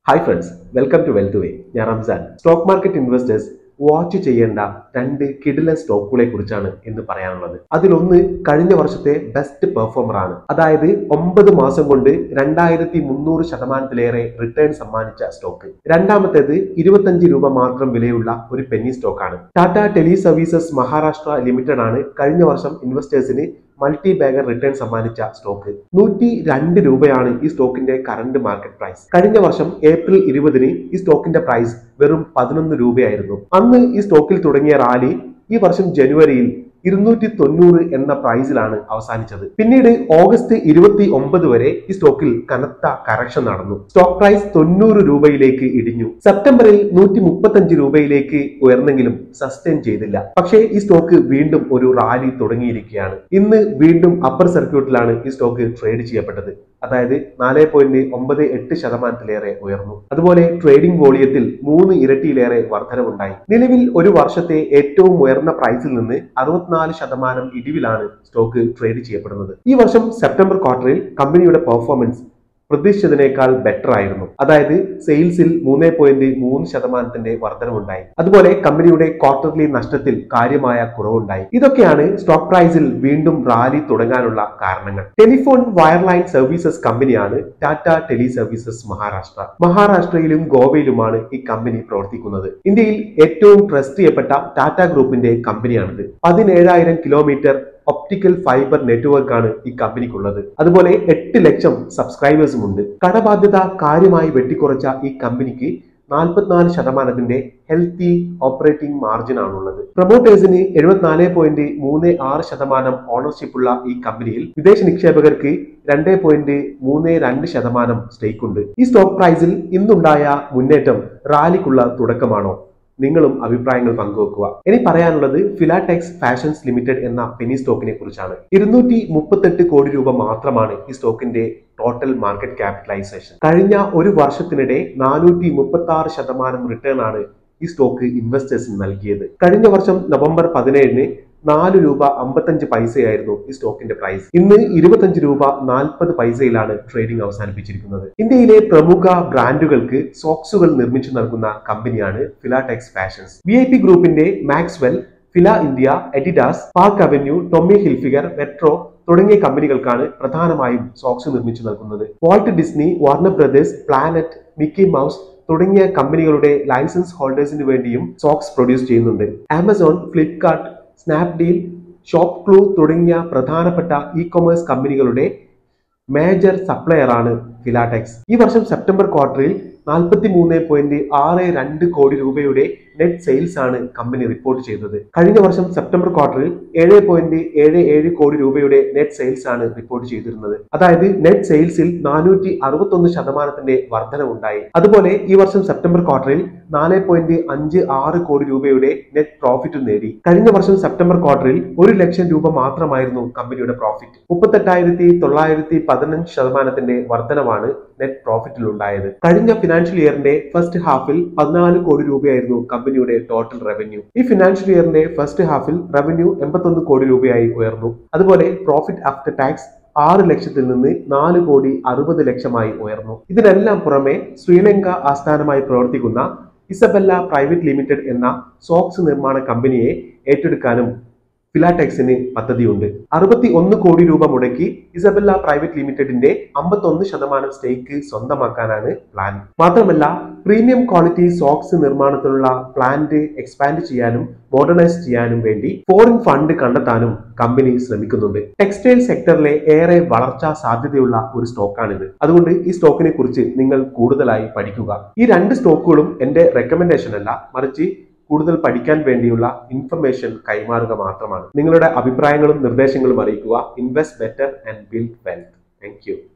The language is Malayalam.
hi friends welcome to Wealth Way ഞാൻ Ramzan stock market investors watch ചെയ്യേണ്ട രണ്ട് കിടിലൻ സ്റ്റോക്കുകളെ കുറിച്ചാണ് ഇന്ന് പറയാനുള്ളത് അതിലൊന്ന് കഴിഞ്ഞ വർഷത്തെ ബെസ്റ്റ് പെർഫോമർ ആണ് അതായത് ഒമ്പത് മാസം കൊണ്ട് രണ്ടായിരത്തി മുന്നൂറ് ശതമാനത്തിലേറെ റിട്ടേൺ സമ്മാനിച്ച സ്റ്റോക്ക് രണ്ടാമത്തേത് ഇരുപത്തഞ്ച് രൂപ മാത്രം വിലയുള്ള ഒരു പെന്നി സ്റ്റോക്കാണ് Tata Teleservices Maharashtra Limited ആണ് കഴിഞ്ഞ വർഷം ഇൻവെസ്റ്റേഴ്സിന് മൾട്ടി ബാഗർ റിട്ടേൺ സമ്മാനിച്ച സ്റ്റോക്ക് നൂറ്റി രണ്ട് രൂപയാണ് ഈ സ്റ്റോക്കിന്റെ കറന്റ് മാർക്കറ്റ് പ്രൈസ് കഴിഞ്ഞ വർഷം ഏപ്രിൽ ഇരുപതിന് ഈ സ്റ്റോക്കിന്റെ പ്രൈസ് വെറും പതിനൊന്ന് രൂപയായിരുന്നു അന്ന് ഈ സ്റ്റോക്കിൽ തുടങ്ങിയ റാലി ഈ വർഷം ജനുവരിയിൽ ഇരുന്നൂറ്റി തൊണ്ണൂറ് എന്ന പ്രൈസിലാണ് അവസാനിച്ചത് പിന്നീട് ഓഗസ്റ്റ് ഇരുപത്തി ഒമ്പത് വരെ ഈ സ്റ്റോക്കിൽ കനത്ത കറക്ഷൻ നടന്നു സ്റ്റോക്ക് പ്രൈസ് തൊണ്ണൂറ് രൂപയിലേക്ക് ഇടിഞ്ഞു സെപ്റ്റംബറിൽ നൂറ്റി മുപ്പത്തഞ്ച് രൂപയിലേക്ക് ഉയർന്നെങ്കിലും സസ്റ്റെയിൻ ചെയ്തില്ല പക്ഷേ ഈ സ്റ്റോക്ക് വീണ്ടും ഒരു റാലി തുടങ്ങിയിരിക്കുകയാണ് ഇന്ന് വീണ്ടും അപ്പർ സർക്യൂട്ടിലാണ് ഈ സ്റ്റോക്ക് ട്രേഡ് ചെയ്യപ്പെട്ടത് അതായത് നാല് പോയിന്റ് ഒമ്പത് എട്ട് ശതമാനത്തിലേറെ ഉയർന്നു അതുപോലെ ട്രേഡിംഗ് വോളിയത്തിൽ മൂന്ന് ഇരട്ടിയിലേറെ വർധനവുണ്ടായി നിലവിൽ ഒരു വർഷത്തെ ഏറ്റവും ഉയർന്ന പ്രൈസിൽ നിന്ന് അറുപത്തിനാല് ശതമാനം ഇടിവിലാണ് സ്റ്റോക്ക് ട്രേഡ് ചെയ്യപ്പെടുന്നത് ഈ വർഷം സെപ്റ്റംബർ ക്വാർട്ടറിൽ കമ്പനിയുടെ പെർഫോമൻസ് പ്രതീക്ഷിച്ചതിനേക്കാൾ ബെറ്റർ ആയിരുന്നു അതായത് സെയിൽസിൽ മൂന്ന് പോയിന്റ് മൂന്ന് ശതമാനത്തിന്റെ വർധനവുണ്ടായി അതുപോലെ കമ്പനിയുടെ ക്വാർട്ടർലി നഷ്ടത്തിൽ കാര്യമായ കുറവുണ്ടായി ഇതൊക്കെയാണ് സ്റ്റോക്ക് പ്രൈസിൽ വീണ്ടും റാലി തുടങ്ങാനുള്ള കാരണങ്ങൾ ടെലിഫോൺ വയർലൈൻ സർവീസസ് കമ്പനിയാണ് ടാറ്റ ടെലി സർവീസസ് മഹാരാഷ്ട്ര മഹാരാഷ്ട്രയിലും ഗോവയിലുമാണ് ഈ കമ്പനി പ്രവർത്തിക്കുന്നത് ഇന്ത്യയിൽ ഏറ്റവും ട്രസ്റ്റ് ചെയ്യപ്പെട്ട ടാറ്റ ഗ്രൂപ്പിന്റെ കമ്പനിയാണിത് പതിനേഴായിരം കിലോമീറ്റർ ഒപ്റ്റിക്കൽ ഫൈബർ നെറ്റ്വർക്ക് ആണ് ഈ കമ്പനിക്കുള്ളത് അതുപോലെ എട്ട് ലക്ഷം സബ്സ്ക്രൈബേഴ്സും ഉണ്ട് കടബാധ്യത കാര്യമായി വെട്ടിക്കുറച്ച ഈ കമ്പനിക്ക് നാൽപ്പത്തിനാല് ശതമാനത്തിന്റെ ഹെൽത്തി ഓപ്പറേറ്റിംഗ് മാർജിൻ ആണുള്ളത് പ്രൊമോട്ടേഴ്സിന് എഴുപത്തിനാല് പോയിന്റ് മൂന്ന് ആറ് ശതമാനം ഓണർഷിപ്പ് ഉള്ള ഈ കമ്പനിയിൽ വിദേശ നിക്ഷേപകർക്ക് രണ്ട് പോയിന്റ് മൂന്ന് രണ്ട് ശതമാനം സ്റ്റേക്ക് ഉണ്ട് ഈ സ്റ്റോക്ക് പ്രൈസിൽ ഇന്നുണ്ടായ മുന്നേറ്റം റാലിക്കുള്ള തുടക്കമാണോ നിങ്ങളും അഭിപ്രായങ്ങൾ പങ്കുവെക്കുക ഇനി പറയാനുള്ളത് ഫിലാടെക്സ് ഫാഷൻസ് ലിമിറ്റഡ് എന്ന പെനി സ്റ്റോക്കിനെ കുറിച്ചാണ് ഇരുന്നൂറ്റി മുപ്പത്തെട്ട് കോടി രൂപ മാത്രമാണ് ഈ സ്റ്റോക്കിന്റെ ടോട്ടൽ മാർക്കറ്റ് ക്യാപിറ്റലൈസേഷൻ കഴിഞ്ഞ ഒരു വർഷത്തിനിടെ നാനൂറ്റി മുപ്പത്തി ആറ് ശതമാനം റിട്ടേൺ ആണ് ഈ സ്റ്റോക്ക് ഇൻവെസ്റ്റേഴ്സിന് നൽകിയത് കഴിഞ്ഞ വർഷം നവംബർ പതിനേഴിന് നാല് രൂപ അമ്പത്തഞ്ച് പൈസയായിരുന്നു ഈ സ്റ്റോക്കിന്റെ പ്രൈസ് ഇന്ന് ഇരുപത്തഞ്ച് രൂപ നാൽപ്പത് പൈസയിലാണ് ട്രേഡിംഗ് അവസാനിപ്പിച്ചിരിക്കുന്നത് ഇന്ത്യയിലെ പ്രമുഖ ബ്രാൻഡുകൾക്ക് സോക്സുകൾ നിർമ്മിച്ചു നൽകുന്ന കമ്പനിയാണ് Filatex Fashions V I P ഗ്രൂപ്പിന്റെ Maxwell Fila India Adidas Park Avenue Tommy Hilfiger Metro തുടങ്ങിയ കമ്പനികൾക്കാണ് പ്രധാനമായും സോക്സ് നിർമ്മിച്ചു നൽകുന്നത് Walt Disney Warner Brothers Planet Mickey Mouse തുടങ്ങിയ കമ്പനികളുടെ ലൈസൻസ് ഹോൾഡേഴ്സിന് വേണ്ടിയും സോക്സ് പ്രൊഡ്യൂസ് ചെയ്യുന്നുണ്ട് Amazon Flipkart Snapdeal ShopClues തുടങ്ങിയ പ്രധാനപ്പെട്ട ഇ കൊമേഴ്സ് കമ്പനികളുടെ മേജർ സപ്ലയറാണ് ഫിലാടെക്സ് ഈ വർഷം സെപ്റ്റംബർ ക്വാർട്ടറിൽ നാൽപ്പത്തി മൂന്ന് പോയിന്റ് ആറ് രണ്ട് കോടി രൂപയുടെ നെറ്റ് സെയിൽസ് ആണ് കമ്പനി റിപ്പോർട്ട് ചെയ്തത് കഴിഞ്ഞ വർഷം സെപ്റ്റംബർ ക്വാർട്ടറിൽ ഏഴ് പോയിന്റ് ഏഴ് ഏഴ് കോടി രൂപയുടെ നെറ്റ് സെയിൽസ് ആണ് റിപ്പോർട്ട് ചെയ്തിരുന്നത് അതായത് നെറ്റ് സെയിൽസിൽ നാനൂറ്റി അറുപത്തൊന്ന് ശതമാനത്തിന്റെ വർധനവുണ്ടായി അതുപോലെ ഈ വർഷം സെപ്റ്റംബർ ക്വാർട്ടറിൽ നാല് പോയിന്റ് അഞ്ച് ആറ് കോടി രൂപയുടെ നെറ്റ് പ്രോഫിറ്റ് നേടി കഴിഞ്ഞ വർഷം സെപ്റ്റംബർ ക്വാർട്ടറിൽ ഒരു ലക്ഷം രൂപ മാത്രമായിരുന്നു കമ്പനിയുടെ പ്രോഫിറ്റ് മുപ്പത്തെട്ടായിരത്തി തൊള്ളായിരത്തി പതിനഞ്ച് ശതമാനത്തിന്റെ വർധനവാണ് നെറ്റ് പ്രോഫിറ്റിൽ ഉണ്ടായത് കഴിഞ്ഞ ഫിനാൻഷ്യൽ ഇയറിന്റെ ഫസ്റ്റ് ഹാഫിൽ പതിനാല് കോടി രൂപയായിരുന്നു കമ്പനിയുടെ ടോട്ടൽ റവന്യൂ ഈ ഫിനാൻഷ്യൽ ഇയറിന്റെ ഫസ്റ്റ് ഹാഫിൽ റവന്യൂ എൺപത്തൊന്ന് കോടി രൂപയായി ഉയർന്നു അതുപോലെ പ്രോഫിറ്റ് ആഫ്റ്റർ ടാക്സ് ആറ് ലക്ഷത്തിൽ നിന്ന് നാല് കോടി അറുപത് ലക്ഷമായി ഉയർന്നു ഇതിനെല്ലാം പുറമെ ശ്രീലങ്ക ആസ്ഥാനമായി പ്രവർത്തിക്കുന്ന ഇസബെല്ല പ്രൈവറ്റ് ലിമിറ്റഡ് എന്ന സോക്സ് നിർമ്മാണ കമ്പനിയെ ഏറ്റെടുക്കാനും ഫിലാടെക്സിന് പദ്ധതിയുണ്ട് അറുപത്തി ഒന്ന് കോടി രൂപ മുടക്കി ഇസബെല്ല പ്രൈവറ്റ് ലിമിറ്റഡിന്റെ അമ്പത്തൊന്ന് ശതമാനം സ്റ്റേക്ക് സ്വന്തമാക്കാനാണ് പ്ലാൻ മാത്രമല്ല പ്രീമിയം ക്വാളിറ്റി സോക്സ് നിർമ്മാണത്തിനുള്ള പ്ലാന്റ് എക്സ്പാൻഡ് ചെയ്യാനും മോഡേണൈസ് ചെയ്യാനും വേണ്ടി ഫോറിൻ ഫണ്ട് കണ്ടെത്താനും കമ്പനി ശ്രമിക്കുന്നുണ്ട് ടെക്സ്റ്റൈൽ സെക്ടറിലെ ഏറെ വളർച്ചാ സാധ്യതയുള്ള ഒരു സ്റ്റോക്കാണിത് അതുകൊണ്ട് ഈ സ്റ്റോക്കിനെ കുറിച്ച് നിങ്ങൾ കൂടുതലായി പഠിക്കുക ഈ രണ്ട് സ്റ്റോക്കുകളും എന്റെ റെക്കമെൻഡേഷൻ അല്ല മറിച്ച് കൂടുതൽ പഠിക്കാൻ വേണ്ടിയുള്ള ഇൻഫർമേഷൻ കൈമാറുക മാത്രമാണ് നിങ്ങളുടെ അഭിപ്രായങ്ങളും നിർദ്ദേശങ്ങളും അറിയിക്കുക invest better and build wealth thank